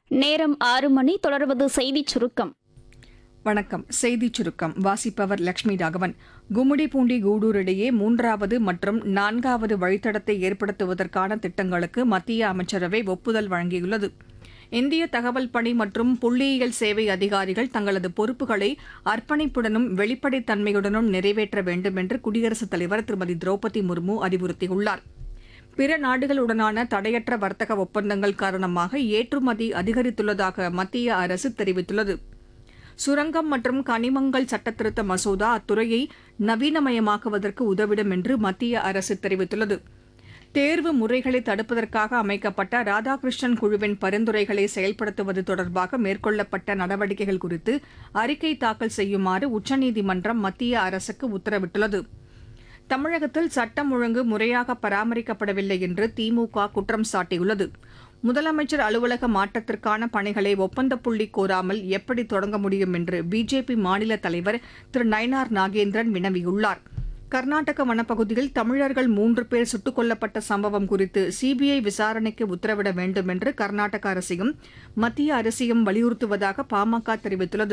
நேரம் ஆறு மணி தொடர்வது செய்திச் சுருக்கம் வணக்கம் செய்திச் சுருக்கம் வாசிப்பவர் லட்சுமி ராகவன் கும்மிடிப்பூண்டி கூடூர் இடையே மூன்றாவது மற்றும் நான்காவது வழித்தடத்தை ஏற்படுத்துவதற்கான திட்டங்களுக்கு மத்திய அமைச்சரவை ஒப்புதல் வழங்கியுள்ளது இந்திய தகவல் பணி மற்றும் புள்ளியியல் சேவை அதிகாரிகள் தங்களது பொறுப்புகளை அர்ப்பணிப்புடனும் வெளிப்படைத்தன்மையுடனும் நிறைவேற்ற வேண்டும் என்று குடியரசுத் தலைவர் திருமதி திரௌபதி முர்மு அறிவுறுத்தியுள்ளார் பிற நாடுகளுடனான தடையற்ற வர்த்தக ஒப்பந்தங்கள் காரணமாக ஏற்றுமதி அதிகரித்துள்ளதாக மத்திய அரசு தெரிவித்துள்ளது சுரங்கம் மற்றும் கனிமங்கள் சட்டத்திருத்த மசோதா அத்துறையை நவீனமயமாக்குவதற்கு உதவிடும் என்று மத்திய அரசு தெரிவித்துள்ளது தேர்வு முறைகளை தடுப்பதற்காக அமைக்கப்பட்ட ராதாகிருஷ்ணன் குழுவின் பரிந்துரைகளை செயல்படுத்துவது தொடர்பாக மேற்கொள்ளப்பட்ட நடவடிக்கைகள் குறித்து அறிக்கை தாக்கல் செய்யுமாறு உச்சநீதிமன்றம் மத்திய அரசுக்கு உத்தரவிட்டுள்ளது தமிழகத்தில் சட்டம் ஒழுங்கு முறையாக பராமரிக்கப்படவில்லை என்று திமுக குற்றம் சாட்டியுள்ளது முதலமைச்சர் அலுவலக மாற்றத்திற்கான பணிகளை ஒப்பந்த புள்ளி கோராமல் எப்படி தொடங்க முடியும் என்று பிஜேபி மாநில தலைவர் திரு நயனார் நாகேந்திரன் வினவியுள்ளார் கர்நாடக வனப்பகுதியில் தமிழர்கள் மூன்று பேர் சுட்டுக் கொல்லப்பட்ட சம்பவம் குறித்து சிபிஐ விசாரணைக்கு உத்தரவிட வேண்டும் என்று கர்நாடக அரசையும் மத்திய அரசையும் வலியுறுத்துவதாக பாமக தெரிவித்துள்ளது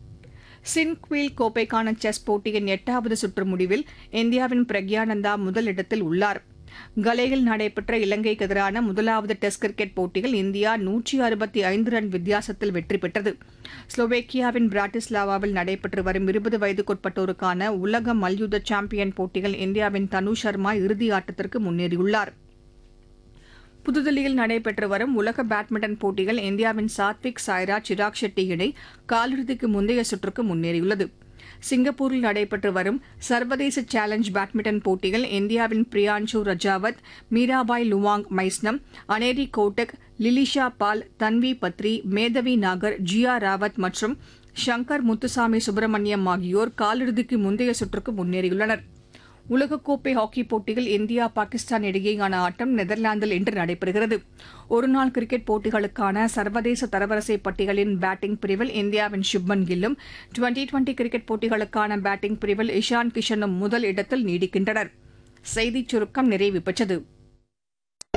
சின்க்வீல் கோப்பைக்கான செஸ் போட்டியின் எட்டாவது சுற்று முடிவில் இந்தியாவின் பிரக்யானந்தா முதலிடத்தில் உள்ளார் கலேயில் நடைபெற்ற இலங்கைக்கு எதிரான முதலாவது டெஸ்ட் கிரிக்கெட் போட்டியில் இந்தியா நூற்றி அறுபத்தி ஐந்து ரன் வித்தியாசத்தில் வெற்றி பெற்றது ஸ்லோவேக்கியாவின் பிராட்டிஸ்லாவாவில் நடைபெற்று வரும் இருபது வயதுக்குட்பட்டோருக்கான உலக மல்யுத்த சாம்பியன் போட்டியில் இந்தியாவின் தனு சர்மா இறுதி ஆட்டத்திற்கு முன்னேறியுள்ளார் புதுதில்லியில் நடைபெற்று வரும் உலக பேட்மிண்டன் போட்டியில் இந்தியாவின் சாத்விக் சாய்ரா சிராக் ஷெட்டி இணை காலிறுதிக்கு முந்தைய சுற்றுக்கு முன்னேறியுள்ளது சிங்கப்பூரில் நடைபெற்று வரும் சர்வதேச சேலஞ்ச் பேட்மிண்டன் போட்டியில் இந்தியாவின் பிரியான்சு ரஜாவத் மீராபாய் லுவாங் மைஸ்னம் அனேரி கோட்டக் லிலிஷா பால் தன்வி பத்ரி மேதவி நாகர் ஜியா ராவத் மற்றும் ஷங்கர் முத்துசாமி சுப்பிரமணியம் ஆகியோர் காலிறுதிக்கு முந்தைய சுற்றுக்கு முன்னேறியுள்ளனர் உலகக்கோப்பை ஹாக்கி போட்டியில் இந்தியா பாகிஸ்தான் இடையேயான ஆட்டம் நெதர்லாந்தில் இன்று நடைபெறுகிறது ஒருநாள் கிரிக்கெட் போட்டிகளுக்கான சர்வதேச தரவரிசை பட்டியலின் பேட்டிங் பிரிவில் இந்தியாவின் சுப்மன் கில்லும் டுவெண்டி டுவெண்டி கிரிக்கெட் போட்டிகளுக்கான பேட்டிங் பிரிவில் இஷான் கிஷனும் முதல் இடத்தில் நீடிக்கின்றனர் செய்திச் சுருக்கம் நிறைவு பெற்றது